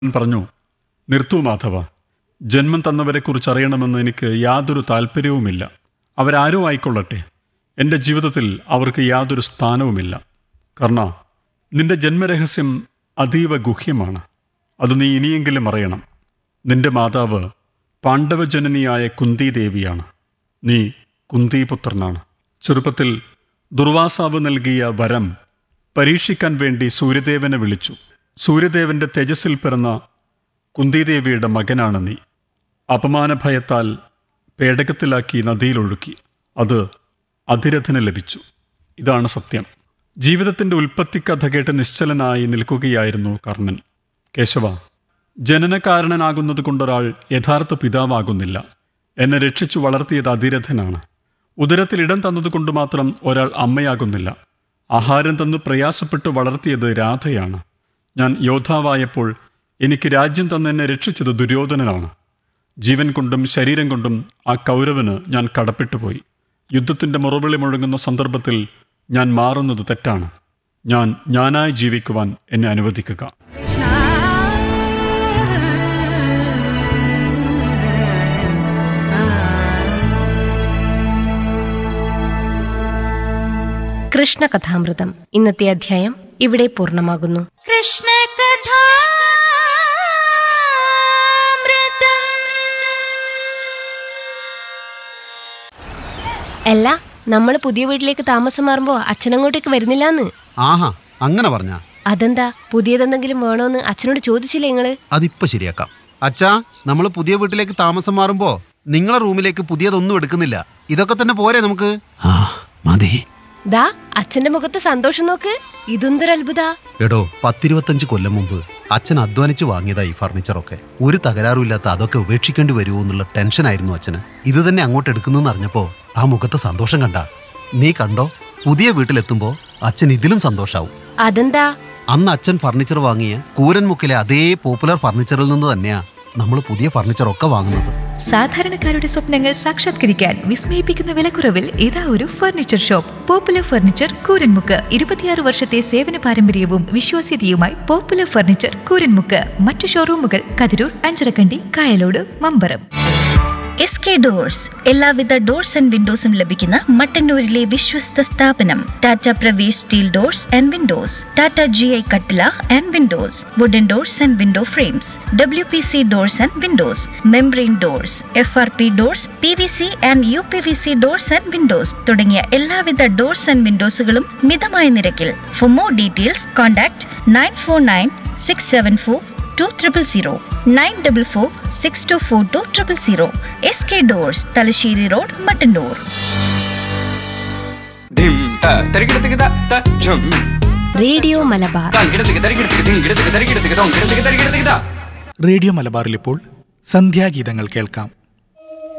പറഞ്ഞു നിർത്തൂ മാധവ ജന്മം തന്നവരെക്കുറിച്ച് അറിയണമെന്ന് എനിക്ക് യാതൊരു താല്പര്യവുമില്ല അവരാരോ ആയിക്കൊള്ളട്ടെ എൻ്റെ ജീവിതത്തിൽ അവർക്ക് യാതൊരു സ്ഥാനവുമില്ല കർണ നിന്റെ ജന്മരഹസ്യം അതീവ ഗുഹ്യമാണ് അത് നീ ഇനിയെങ്കിലും അറിയണം നിന്റെ മാതാവ് പാണ്ഡവജനനിയായ കുന്തിദേവിയാണ് നീ കുന്തിപുത്രനാണ് ചെറുപ്പത്തിൽ ദുർവാസാവ് നൽകിയ വരം പരീക്ഷിക്കാൻ വേണ്ടി സൂര്യദേവനെ വിളിച്ചു സൂര്യദേവന്റെ തേജസ്സിൽ പിറന്ന കുന്തിദേവിയുടെ മകനാണ് നീ അപമാനഭയത്താൽ പേടകത്തിലാക്കി നദിയിലൊഴുക്കി അത് അതിരഥന് ലഭിച്ചു ഇതാണ് സത്യം ജീവിതത്തിന്റെ ഉൽപ്പത്തിക്കഥ കേട്ട് നിശ്ചലനായി നിൽക്കുകയായിരുന്നു കർണൻ കേശവ ജനനകാരണനാകുന്നത് കൊണ്ടൊരാൾ യഥാർത്ഥ പിതാവാകുന്നില്ല എന്നെ രക്ഷിച്ചു വളർത്തിയത് അതിരഥനാണ് ഉദരത്തിൽ ഇടം തന്നതുകൊണ്ട് മാത്രം ഒരാൾ അമ്മയാകുന്നില്ല ആഹാരം തന്നു പ്രയാസപ്പെട്ട് വളർത്തിയത് രാധയാണ് ഞാൻ യോദ്ധാവായപ്പോൾ എനിക്ക് രാജ്യം തന്നെന്നെ രക്ഷിച്ചത് ദുര്യോധനനാണ് ജീവൻ കൊണ്ടും ശരീരം കൊണ്ടും ആ കൗരവന് ഞാൻ കടപ്പെട്ടുപോയി യുദ്ധത്തിന്റെ മുറവിളി മുഴങ്ങുന്ന സന്ദർഭത്തിൽ ഞാൻ മാറുന്നത് തെറ്റാണ് ഞാൻ ഞാനായി ജീവിക്കുവാൻ എന്നെ അനുവദിക്കുക കൃഷ്ണകഥാമൃതം ഇന്നത്തെ അധ്യായം ഇവിടെ പൂർണ്ണമാകുന്നു കൃഷ്ണ അല്ല നമ്മൾ പുതിയ വീട്ടിലേക്ക് താമസം മാറുമ്പോ അച്ഛനങ്ങോട്ടേക്ക് വരുന്നില്ലാന്ന് ആഹാ അങ്ങനെ പറഞ്ഞ അതെന്താ പുതിയതെന്തെങ്കിലും വേണോന്ന് അച്ഛനോട് ചോദിച്ചില്ലേ നിങ്ങള് അതിപ്പോ ശരിയാക്കാം അച്ഛാ നമ്മൾ പുതിയ വീട്ടിലേക്ക് താമസം മാറുമ്പോ നിങ്ങളെ റൂമിലേക്ക് പുതിയതൊന്നും എടുക്കുന്നില്ല ഇതൊക്കെ തന്നെ പോരെ നമുക്ക് ആ മതി ദാ അച്ഛന്റെ മുഖത്ത് സന്തോഷം നോക്ക് ഇതെന്തൊരു അത്ഭുത എടോ പത്തിരുപത്തഞ്ച് കൊല്ലം മുമ്പ് അച്ഛൻ അധ്വാനിച്ച് വാങ്ങിയതാ ഈ ഫർണിച്ചറൊക്കെ ഒരു തകരാറുമില്ലാത്ത അതൊക്കെ ഉപേക്ഷിക്കേണ്ടി വരുമോ എന്നുള്ള ടെൻഷനായിരുന്നു അച്ഛന് ഇത് തന്നെ അങ്ങോട്ട് എടുക്കുന്നെന്ന് അറിഞ്ഞപ്പോ ആ മുഖത്തെ സന്തോഷം കണ്ട നീ കണ്ടോ പുതിയ വീട്ടിലെത്തുമ്പോ അച്ഛൻ ഇതിലും സന്തോഷാവും അതെന്താ അന്ന് അച്ഛൻ ഫർണിച്ചർ വാങ്ങിയ കൂരൻമുക്കിലെ അതേ പോപ്പുലർ ഫർണിച്ചറിൽ നിന്ന് തന്നെയാ നമ്മൾ പുതിയ ഫർണിച്ചറൊക്കെ വാങ്ങുന്നത് സാധാരണക്കാരുടെ സ്വപ്നങ്ങൾ സാക്ഷാത്കരിക്കാൻ വിസ്മയിപ്പിക്കുന്ന വിലക്കുറവിൽ ഇതാ ഒരു furniture shop popular furniture Kooranmukku ഇരുപത്തിയാറ് വർഷത്തെ സേവന പാരമ്പര്യവും വിശ്വാസ്യതയുമായി പോപ്പുലർ ഫർണിച്ചർ കൂരൻമുക്ക് മറ്റു ഷോറൂമുകൾ Kathirur Ancharakandy Kayalode Mambaram S K doors എല്ലാവിധ ഡോർസ് ആൻഡ് വിൻഡോസും ലഭിക്കുന്ന മട്ടന്നൂരിലെ വിശ്വസ്ത സ്ഥാപനം Tata Pravesh steel doors and windows Tata G I കട്ടില and windows wooden doors and window frames W P C doors and windows membrane doors F R P doors P V C and U P V C doors and windows തുടങ്ങിയ എല്ലാവിധ doors and വിൻഡോസുകളും മിതമായ നിരക്കിൽ for more details contact nine four nine six seven four two triple zero nine double four six two four two triple zero S K doors Thalassery road Mattannur ധിം ത തരികിടത്തിക്ക് ത ത ഝും റേഡിയോ മലബാർ തങ്കിടത്തിക്ക് തരികിടത്തിക്ക് ധിങ്കിടത്തിക്ക് തരികിടത്തിക്ക് തൊങ്കിടത്തിക്ക് തരികിടത്തിക്ക് ത റേഡിയോ മലബാറിൽ ഇപ്പോൾ സന്ധ്യാഗീതങ്ങൾ കേൾക്കാം